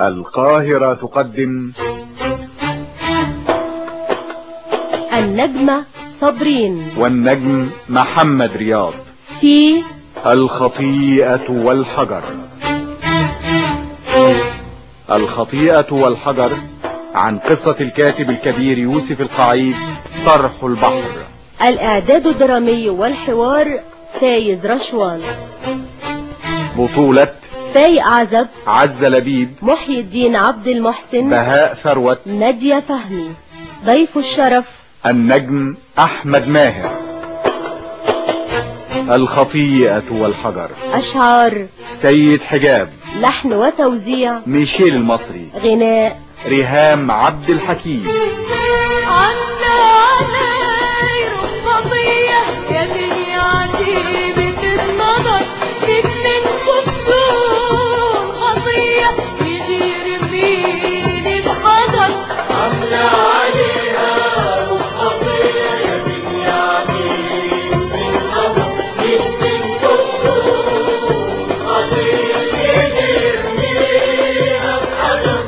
القاهرة تقدم النجمة صابرين والنجم محمد رياض في الخطيئة والحجر الخطيئة والحجر عن قصة الكاتب الكبير يوسف القعيد طرح البحر الإعداد الدرامي والحوار فايز رشوان بطولة فايق عزب عز لبيب محي الدين عبد المحسن بهاء ثروت نادية فهمي ضيف الشرف النجم أحمد ماهر الخطيئة والحجر أشعار سيد حجاب لحن وتوزيع ميشيل المصري غناء ريهام عبد الحكيم عنا علي رفضية يا دنيا عجيبة النظر فيك من كفور خطية يجي يرميني بحذر عنا عليها رفضية يا دنيا عجيبة النظر فيك من كفور خطية يجي يرميني بحذر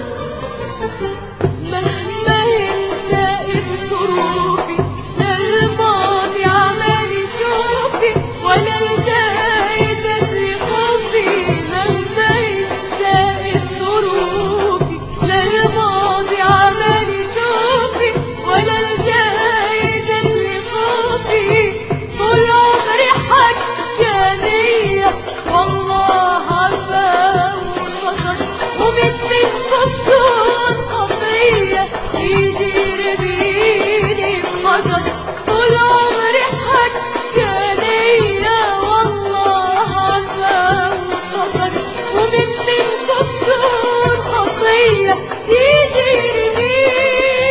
مهما ينسى ظروفي لا الماضي عمال يشوفي ولا الجاي تدري خوفي مهما ينسى ظروفي لا الماضي عمال يشوفي ولا الجاي تدري خوفي طول عمري حكانية والله عفا وغضب ومثل الكسور خطية يجي يرميني بحجر طول عمري حكانية والله عفا وغضب ومثل الكسور خطية يجي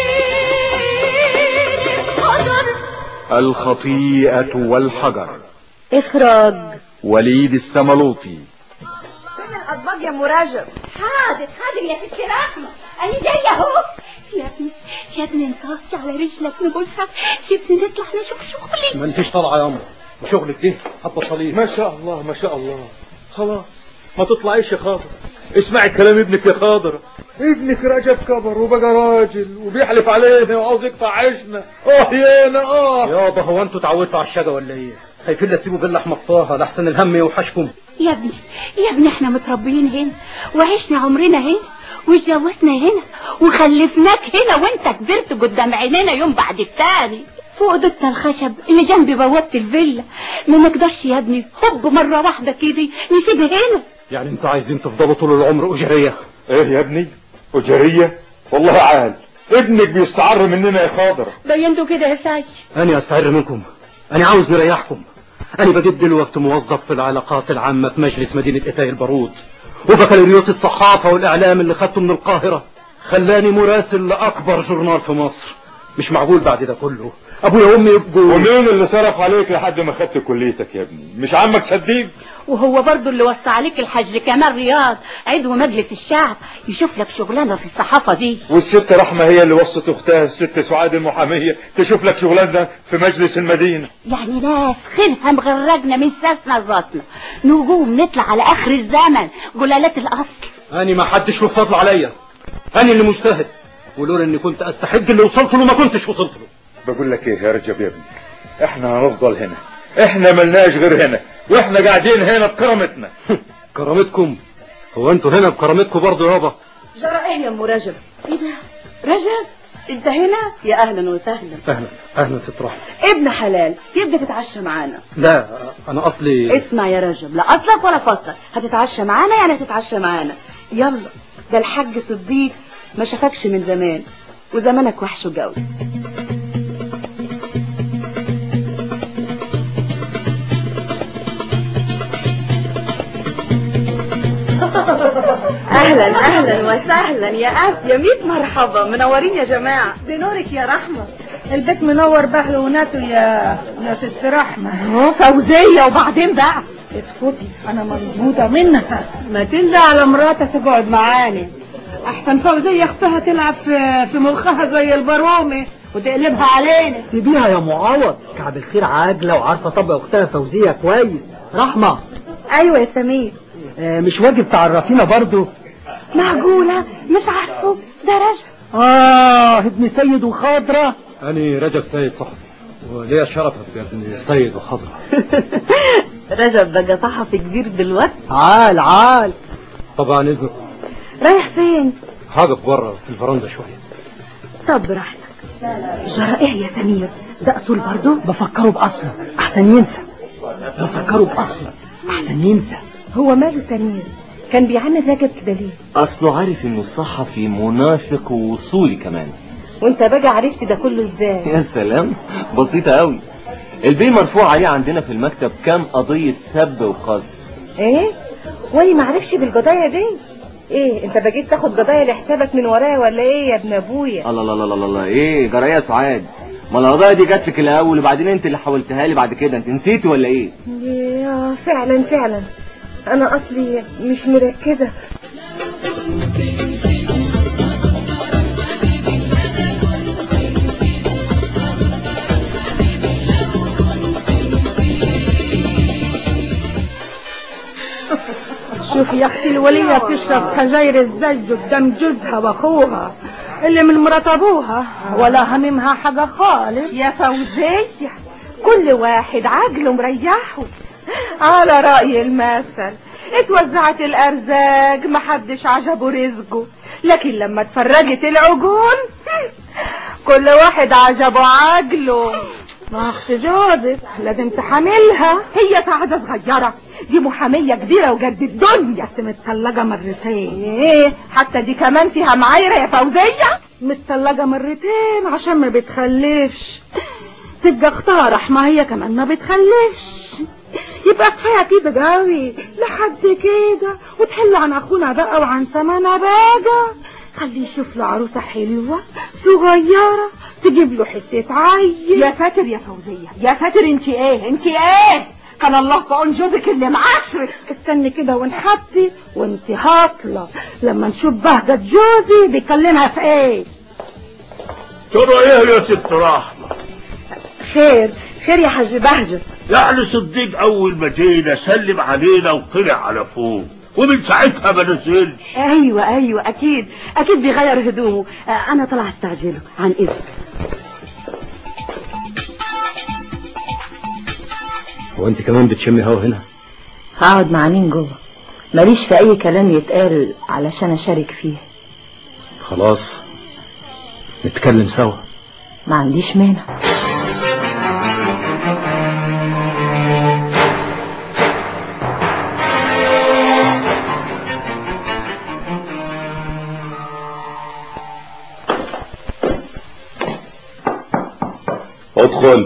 يرميني بحجر الخطيئة والحجر إخراج وليد السملوطي فين الاطباق يا مراجع حاضر حاضر يا ست رحمة أنا جاية أهو يا ابني يا ابني انت على رجلك نبوسها سيبني نطلع نشوف شغلي ما انتش طالعه يا امر وشغلك ده حتى صليب ما شاء الله ما شاء الله خلاص ما تطلعيش يا خاضر اسمعي كلام ابنك يا خاضر ابنك رجب كبر وبقى راجل وبيحلف علينا وعاوز يقطع عيشنا اه يانا اه يابا هو انتوا اتعودتوا على الشقا ولا ايه خايفين لا تسيبوا بالله مطاها لحسن الهم يوحشكم يا ابني يا ابني احنا متربيين هنا وعشنا عمرنا هنا واتجوزنا هنا وخلفناك هنا وانت كبرت قدام عينينا يوم بعد التاني فوق دوتنا الخشب اللي جنب بوابة الفيلا ما نقدرش يا ابني هوب مرة واحدة كده نسيب هنا يعني انتوا عايزين تفضلوا طول العمر اجريه ايه يا ابني اجرية والله عال ابنك بيستعر مننا يا خاضر بينتوا كده يا ساي انا استعر منكم انا عاوز نريحكم انا بجد دلوقتي موظف في العلاقات العامة في مجلس مدينة اتاي البارود وبكالوريوس الصحافة والاعلام اللي خدته من القاهرة خلاني مراسل لاكبر جورنال في مصر مش معقول بعد ده كله ابويا وامي يبقوا ومين اللي صرف عليك لحد ما خدت كليتك يا ابني مش عمك صديق وهو برضو اللي وصى عليك الحج كمال رياض عضو مجلس الشعب يشوف لك شغلانة في الصحافة دي والست رحمة هي اللي وصت اختها الست سعاد المحامية تشوف لك شغلانة في مجلس المدينة يعني ناس خيرها مغرقنا من ساسنا لراسنا نجوم نطلع على اخر الزمن جلالات الاصل انا ما حدش له فضل عليا انا اللي مجتهد ولولا اني كنت استحق اللي وصلت له ما كنتش وصلت له بقول لك ايه يا رجب يا ابني احنا هنفضل هنا احنا ملناش غير هنا واحنا قاعدين هنا بكرامتنا كرامتكم هو انتوا هنا بكرامتكم برضه يابا جرى ايه يا ام رجب ايه ده رجب انت هنا يا اهلا وسهلا اهلا اهلا ست رحمة ابن حلال يبقى تتعشى معانا لا انا اصلي اسمع يا رجب لا اصلك ولا فصلك هتتعشى معانا يعني هتتعشى معانا يلا ده الحاج صديق ما شافكش من زمان وزمانك وحشه قوي اهلا اهلا وسهلا يا اب يا ميت مرحبا منورين يا جماعه بنورك يا رحمة البيت منور بحل وناتو يا يا ست رحمة اهو فوزية وبعدين بقى اسكتي انا مربوطة منها ما تنزل على مراتها تقعد معانا احسن فوزية اختها تلعب في في مخها زي البرومة وتقلبها علينا سيبيها يا معوض كعب الخير عاجلة وعارفة طبع اختها فوزية كويس رحمة ايوه يا سمير آه، مش واجب تعرفينا برضو معقولة مش عارفه ده رجب اه ابن سيد وخضرة أنا رجب سيد صحفي وليا شرفك يا ابن سيد وخضرة رجب بقى صحفي كبير دلوقتي عال عال طبعا إذنكم رايح فين هقف بره في الفرندا شوية طب براحتك جرى ايه يا سمير ده اصول برضه بفكره بأصله أحسن ينسى بفكره بأصله أحسن ينسى هو ماله سمير كان بيعمل راجل كده ليه اصله عارف انه الصحفي منافق ووصولي كمان وانت بقى عرفت ده كله ازاي يا سلام بسيطة قوي البي مرفوع عليه عندنا في المكتب كام قضية سب وقذف ايه وانا ما عرفش بالقضايا دي ايه انت بقيت تاخد قضايا لحسابك من ورايا ولا ايه يا ابن ابويا الله الله الله الله الله ايه جرايه سعاد ما القضايا دي جات لك الاول وبعدين انت اللي حولتها لي بعد كده انت نسيتي ولا ايه يا فعلا فعلا انا اصلي مش مركزه شوف يا اختي الولية تشرب سجاير الزج قدام جوزها واخوها اللي من مرات ابوها ولا هممها حاجة خالص يا فوزية كل واحد عقله مريحه على رأي المثل اتوزعت الأرزاق محدش عجبه رزقه لكن لما اتفرجت العجول كل واحد عجبه عقله ما اخت جوزك لازم تحاملها هي سعادة صغيرة دي محامية كبيرة وجد الدنيا بس متطلقة مرتين ايه حتى دي كمان فيها معايرة يا فوزية متطلقة مرتين عشان ما بتخلفش تبقى اختها رحمة هي كمان ما بتخلفش يبقى كفاية كده قوي لحد كده وتحل عن اخونا بقى وعن سمانة بقى خليه يشوف له عروسة حلوة صغيرة تجيب له حتة عيل يا فاتر يا فوزية يا فاتر انت ايه انت ايه كان الله في عون جوزك اللي معاشرك استني كده ونحطي وانت هاطلة لما نشوف بهجة جوزي بيكلمها في ايه ترى ايه يا ست رحمة خير خير يا حاج بهجة يعني صديق اول ما جينا سلم علينا وطلع على فوق ومن ساعتها ما نزلش ايوه ايوه اكيد اكيد بيغير هدومه آه، انا طلع استعجله عن اذن هو أنت كمان بتشمي هوا هنا هقعد مع مين جوه ماليش في اي كلام يتقال علشان اشارك فيه خلاص نتكلم سوا ما عنديش مانع ادخل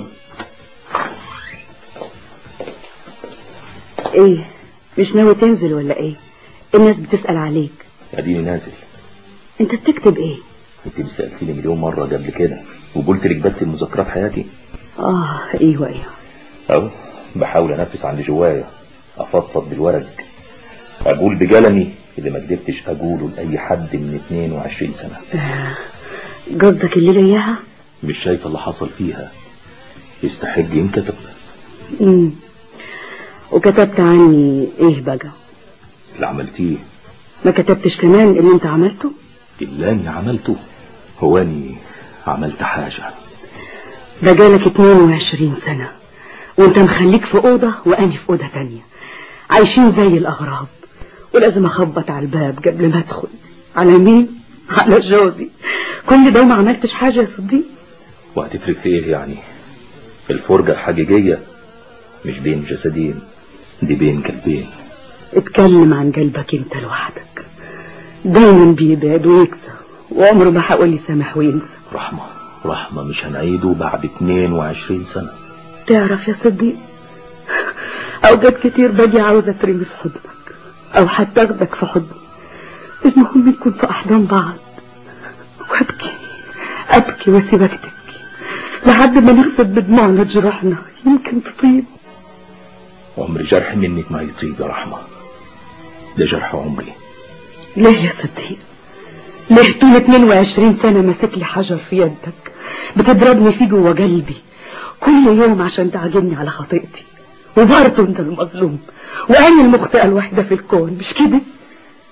ايه مش ناوي تنزل ولا ايه الناس بتسأل عليك اديني نازل انت بتكتب ايه انت سألتني مليون مرة قبل كده وقلت لك بس المذكرات حياتي اه ايوه ايوه اهو بحاول انفس عن اللي جوايا افضفض بالورق اقول بقلمي اللي ما قدرتش اقوله لاي حد من 22 سنة آه، قصدك الليلة اياها مش شايف اللي حصل فيها يستحق ينكتب امم وكتبت عني ايه بقى اللي عملتيه ما كتبتش كمان اللي انت عملته اللي اني عملته هو اني عملت حاجة بقالك 22 سنة وانت مخليك في أوضة وأني في أوضة تانية عايشين زي الأغراب ولازم أخبط على الباب قبل ما أدخل على مين؟ على جوزي كل ده وما عملتش حاجة يا صديق وهتفرق في ايه يعني الفرجة الحقيقية مش بين جسدين دي بين قلبين اتكلم عن قلبك انت لوحدك دايما بيبعد ويكسر وعمره ما هقول يسامح وينسى رحمة رحمة مش هنعيده بعد 22 سنة تعرف يا صديق اوقات كتير باجي عاوزة اترمي في حضنك او حتى اخدك في حضني المهم نكون في احضان بعض وابكي ابكي واسيبك تبكي لحد ما نغسل بدموعنا جروحنا يمكن تطيب عمر جرح منك ما يطيب يا رحمة ده جرح عمري ليه يا صديق ليه طول 22 سنة ماسك لي حجر في يدك بتضربني فيه جوه قلبي كل يوم عشان تعجبني على خطيئتي وبرضه انت المظلوم وانا المخطئة الوحيدة في الكون مش كده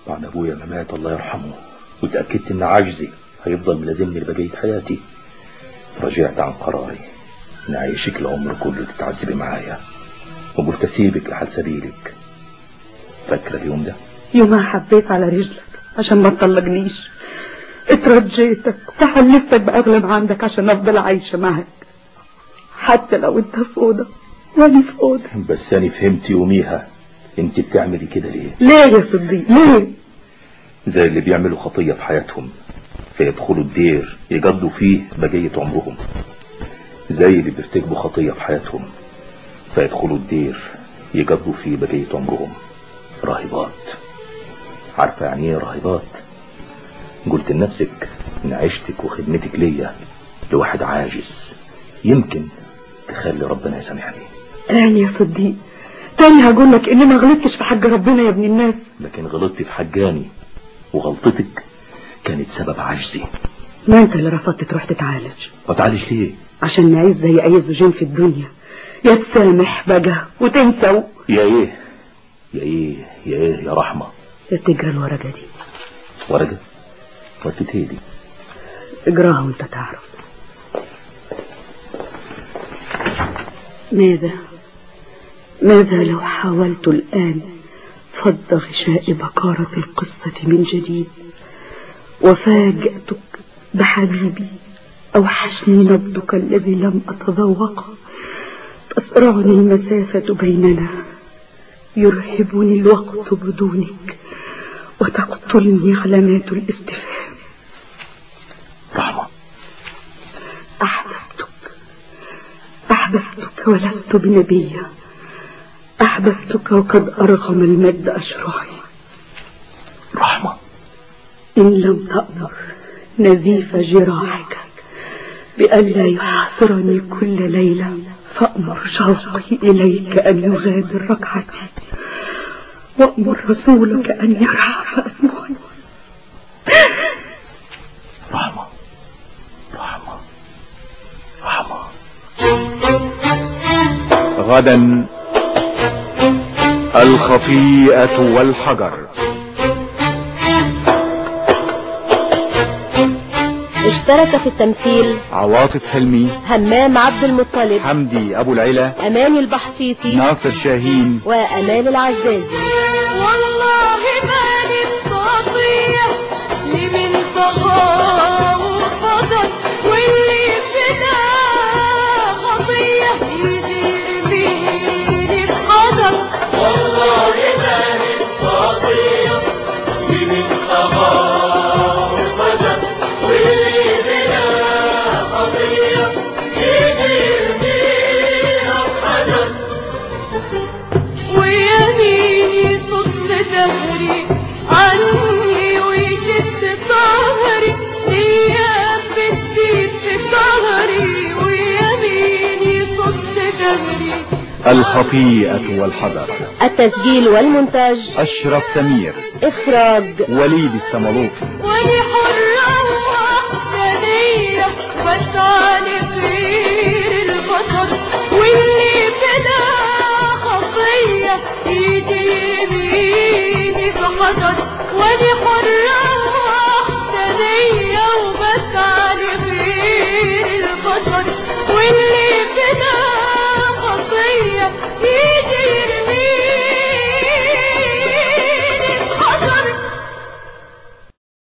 بعد ابويا ما مات الله يرحمه وتأكدت ان عجزي هيفضل ملازمني لبقية حياتي رجعت عن قراري ان اعيشك العمر كله تتعذبي معايا وقلت اسيبك لحال سبيلك فاكرة اليوم ده يومها حبيت على رجلك عشان ما تطلقنيش اترجيتك وحلفتك بأغلى ما عندك عشان افضل عايشة معك حتى لو انت في أوضة وانا في أوضة بس انا فهمت يوميها انت بتعملي كده ليه ليه يا صديق ليه زي اللي بيعملوا خطية في حياتهم فيدخلوا الدير يقضوا فيه بقية عمرهم زي اللي بيرتكبوا خطية في حياتهم فيدخلوا الدير يقضوا فيه بقية عمرهم راهبات عارفة يعني ايه راهبات قلت لنفسك ان عيشتك وخدمتك ليا لواحد عاجز يمكن تخلي ربنا يسامحني تاني يا صديق تاني هقول لك اني ما غلطتش في حق ربنا يا ابن الناس لكن غلطت في حجاني وغلطتك كانت سبب عجزي ما انت اللي رفضت تروح تتعالج وتعالج ليه عشان نعيش زي اي زوجين في الدنيا يا تسامح بقى وتنسى و- يا ايه يا ايه يا ايه يا رحمة يا تقرا الورقة دي ورقة ورقة ايه دي اقراها وانت تعرف ماذا ماذا لو حاولت الآن فض غشاء بكارة القصة من جديد وفاجأتك بحبيبي أوحشني نبضك الذي لم أتذوقه تسرعني المسافة بيننا يرهبني الوقت بدونك وتقتلني علامات الاستفهام رحمة أحببتك أحببتك ولست بنبية أحببتك وقد أرغم المجد أشراعي رحمة إن لم تأمر نزيف جراحك بألا يحاصرني كل ليلة فأمر شوقي إليك أن يغادر ركعتي وأمر رسولك أن يرحم أدمعي رحمة رحمة رحمة غدا الخطيئة والحجر اشترك في التمثيل عواطف حلمي همام عبد المطلب حمدي أبو العلا أماني البحطيطي ناصر شاهين وأمال العزازي والله مالي الخطية لمن طغى وفضل واللي فدا خطية يدير بيني بحضر والله مالي الخطية لمن طغى وفضل واللي فدا خطية يدير بيني بحضر ويميني صد دهري عني ويشد ظهري ايام بتزيد في ظهري ويميني صد دهري الخطيئة والحجر التسجيل والمونتاج أشرف سمير إخراج وليد السملوطي واني حرة وحدانية بسعى لخير البشر واللي بلا خطية يجي يرميني بحجر واني حرة